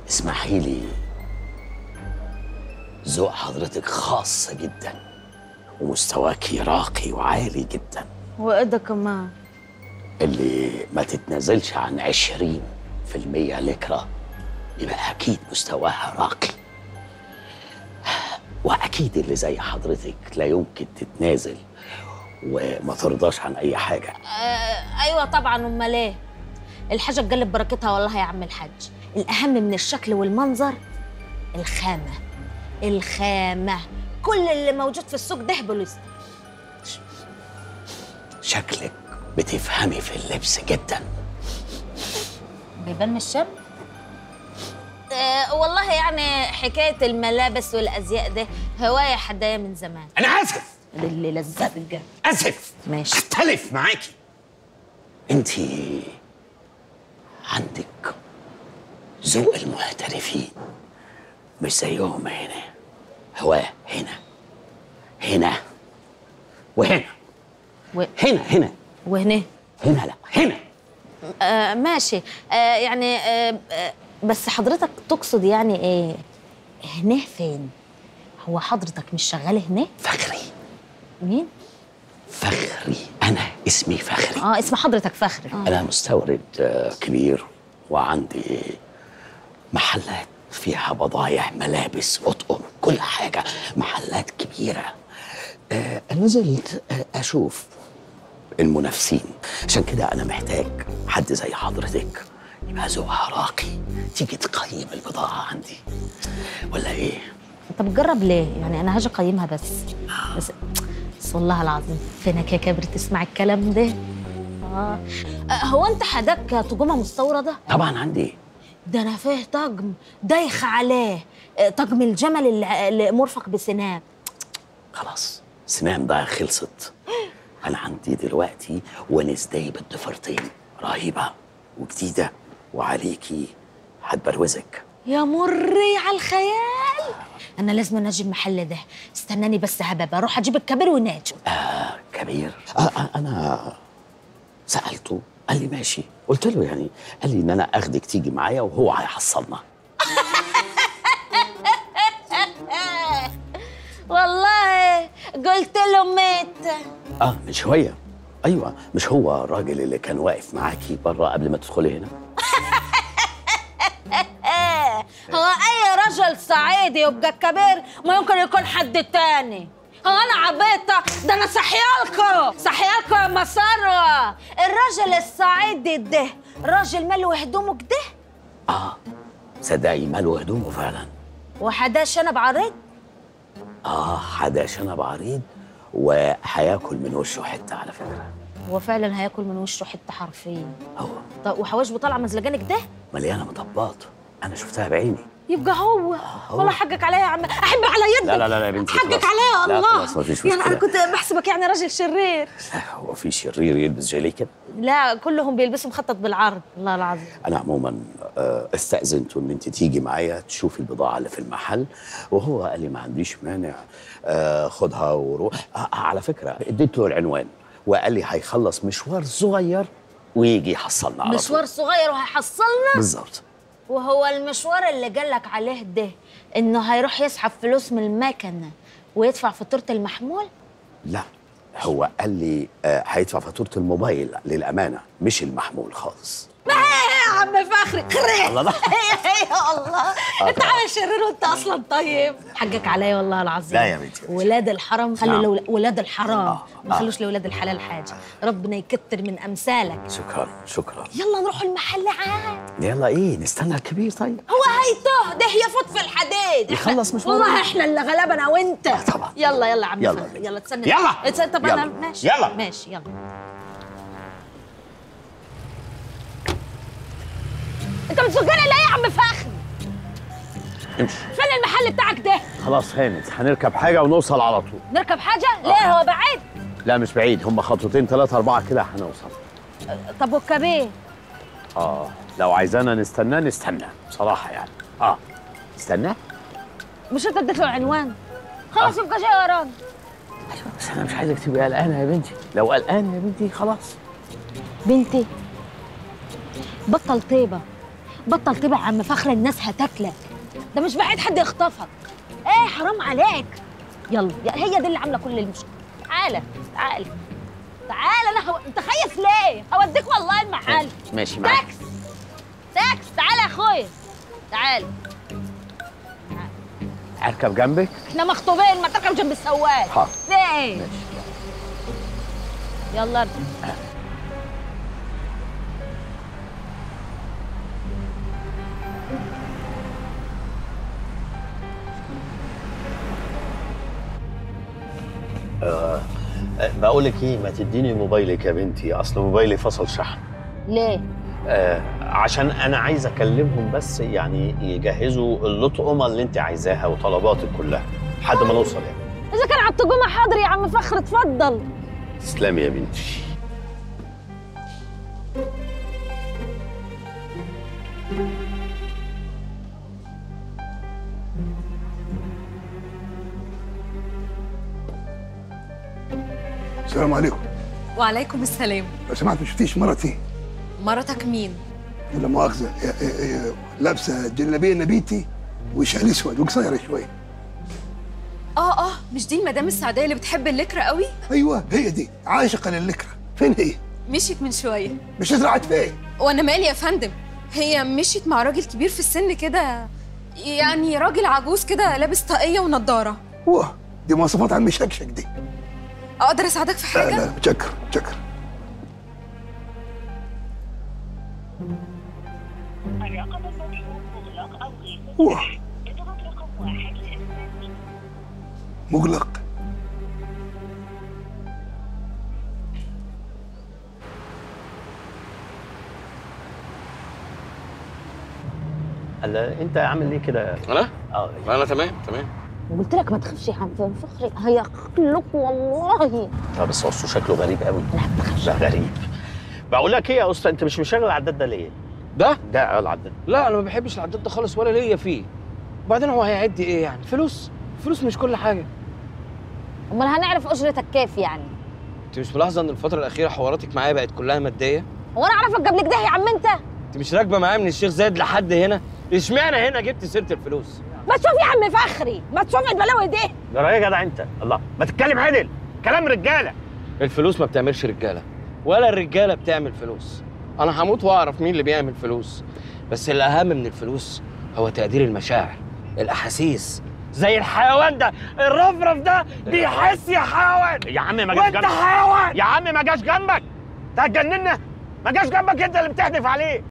اسمحي لي ذوق حضرتك خاص جدا ومستواكي راقي وعالي جدا وايه ده كمان اللي ما تتنازلش عن عشرين في المية لكرة يبقى أكيد مستواها راقي وأكيد اللي زي حضرتك لا يمكن تتنازل وما ترضاش عن أي حاجة آه ايوه طبعا امال ايه الحاجه تجلب بركتها والله يا عم الحاج الاهم من الشكل والمنظر الخامه الخامه كل اللي موجود في السوق ده بوليس شكلك بتفهمي في اللبس جدا بيبان من الشم آه والله يعني حكايه الملابس والازياء ده هوايه حدايه من زمان أنا آسف اللي لذات الجد آسف ماشي أختلف معاكي أنت عندك ذوق المحترفين مش زيهم هنا هو هنا هنا وهنا و... هنا هنا وهنا هنا لا هنا آه ماشي آه يعني آه آه بس حضرتك تقصد يعني ايه هنا فين هو حضرتك مش شغال هنا فخري مين فخري أنا اسمي فخري اه اسم حضرتك فخري آه. أنا مستورد آه، كبير وعندي محلات فيها بضايع ملابس أطقم كل حاجة محلات كبيرة آه، نزلت آه، أشوف المنافسين عشان كده أنا محتاج حد زي حضرتك يبقى ذوقها راقي تيجي تقيم البضاعة عندي ولا إيه؟ انت بتجرب ليه يعني انا هاجي اقيمها بس بس بس والله العظيم فينك يا كبر تسمع الكلام ده آه. آه هو انت حداك طجومه مستورده طبعا عندي ده انا فيه طقم دايخ عليه آه، طقم الجمل اللي اللي مرفق بسناب خلاص سنام بقى خلصت انا عندي دلوقتي ونسداي بالضفرتين رهيبه وجديده وعليكي هتبروزك يا مري على الخيال انا لازم اجي المحل ده استناني بس هبابه اروح اجيب الكبير وناجي آه كبير آه آه انا سالته قال لي ماشي قلت له يعني قال لي ان انا اخدك تيجي معايا وهو هيحصلنا والله قلت له ميت اه من شويه ايوه مش هو الراجل اللي كان واقف معاكي بره قبل ما تدخلي هنا هو اي رجل صعيدي يبقى الكبير ما يمكن يكون حد تاني هو انا عبيطه ده انا صحيالكم صحيالكم يا مسروه الراجل الصعيدي ده راجل ملو هدومه كده اه صدقي ماله هدومه فعلا وحدا شنب عريض اه حدا شنب عريض وهياكل من وشه حته على فكره هو فعلا هياكل من وشه حته حرفيا هو طب وحواجبه طالعه مزلجانه كده مليانه مطبات انا شفتها بعيني يبقى هو هو. والله حقك عليا يا عم احب على يدك لا لا لا يا بنتي حقك خلاص. عليا لا الله خلاص مفيش يعني انا مشكلة. كنت بحسبك يعني راجل شرير لا، هو في شرير يلبس جيلي كده لا كلهم بيلبسوا مخطط بالعرض الله العظيم انا عموما آه، استاذنته ان انت تيجي معايا تشوفي البضاعه اللي في المحل وهو قال لي ما عنديش مانع آه، خدها وروح آه، على فكره اديت له العنوان وقال لي هيخلص مشوار صغير ويجي يحصلنا على مشوار طول. صغير وهيحصلنا بالظبط وهو المشوار اللي قالك عليه ده انه هيروح يسحب فلوس من المكنه ويدفع فاتوره المحمول لا هو قال لي آه، هيدفع فاتوره الموبايل للامانه مش المحمول خالص ما هي يا عم فخري خريج الله ده يا الله انت عامل شرير وانت اصلا طيب حقك عليا والله العظيم لا يا بنتي. ولاد الحرام خلوا نعم. لول- ولاد الحرام آه، ما آه. خلوش لاولاد الحلال حاجه ربنا يكتر من امثالك شكرا شكرا يلا نروح المحل عاد يلا ايه نستنى الكبير طيب هو هيتوه ده يفوت في الحديد يخلص مشواره. والله احنا اللي غلابه انا وانت طبعا. يلا يلا يا عم يلا. فخري، يلا تسنى يلا. تسنى طب انا يلا. ماشي يلا. ماشي يلا انت بتزقني ليه يا عم فخري امشي فين المحل بتاعك ده خلاص هانت هنركب حاجه ونوصل على طول نركب حاجه ليه هو بعيد لا مش بعيد هم خطوتين ثلاثة أربعة كده هنوصل طب والكبير اه لو عايزانا نستناه نستنى بصراحة يعني اه استناه مش انت اديت له العنوان خلاص يبقى جاي ورانا أيوة بس أنا مش عايزك تبقي قلقانة يا بنتي لو قلقانة يا بنتي خلاص بنتي بطل طيبه بطل تبع عم فخر الناس هتاكلك ده مش بعيد حد يخطفك ايه حرام عليك يلا يا- هي دي اللي عامله كل المشكله تعالى تعالى تعالى انا هو... انت خايف ليه هوديك والله المحل ماشي معاك تاكس تاكس تعالى يا اخويا تعالى اركب جنبك احنا مخطوبين ما تركب جنب السواق حاضر. في ايه ماشي يلا ارجع بقول لك ايه ما تديني موبايلك يا بنتي اصل موبايلي فصل شحن ليه آه عشان انا عايز اكلمهم بس يعني يجهزوا اللطقمه اللي انت عايزاها وطلباتك كلها لحد ما نوصل يعني اذا كان على التجمع حاضر يا عم فخر اتفضل تسلمي يا بنتي السلام عليكم وعليكم السلام لو سمحت ما شفتيش مرتي مرتك مين؟ لا مؤاخذه هي- هي- هي لابسه جلابيه نبيتي وشال اسود وقصيره شويه اه اه مش دي المدام السعديه اللي بتحب اللكرة قوي؟ ايوه هي دي عاشقه للكره فين هي؟ مشيت من شويه مش راحت فين؟ وانا مالي يا فندم هي مشيت مع راجل كبير في السن كده يعني راجل عجوز كده لابس طاقيه ونضاره واه دي مواصفات عم شكشك دي اقدر اساعدك في لا حاجه؟ لا شكر شكر الرقم المطلوب مغلق أو غير واه متاح اضغط رقم واحد لإثبات مغلق هلا انت عامل ليه كده انا اه انا تمام تمام قلت لك ما تخافش يا عم فخري هياكلك والله لا بس اصله شكله غريب قوي لا ما تخافش ده غريب بقول لك ايه يا اسطى انت مش مشغل العداد ده ليه؟ ده ده العداد لا انا ما بحبش العداد ده خالص ولا ليا فيه وبعدين هو هيعد ايه يعني فلوس فلوس مش كل حاجه امال هنعرف اجرتك كيف يعني انت مش ملاحظه ان الفتره الاخيره حواراتك معايا بقت كلها ماديه هو انا اعرفك قبل كده يا عم انت انت مش راكبه معايا من الشيخ زايد لحد هنا اشمعنى هنا جبت سيره الفلوس ما تشوف يا عم فخري ما تشوف البلاوي دي ده رايق يا جدع انت الله ما تتكلم عدل كلام رجاله الفلوس ما بتعملش رجاله ولا الرجاله بتعمل فلوس انا هموت واعرف مين اللي بيعمل فلوس بس الاهم من الفلوس هو تقدير المشاعر الاحاسيس زي الحيوان ده الرفرف ده بيحس يا حيوان يا عم ما جاش وانت جنبك حيوان يا عم ما جاش جنبك انت هتجننا ما جاش جنبك انت اللي بتحدف عليه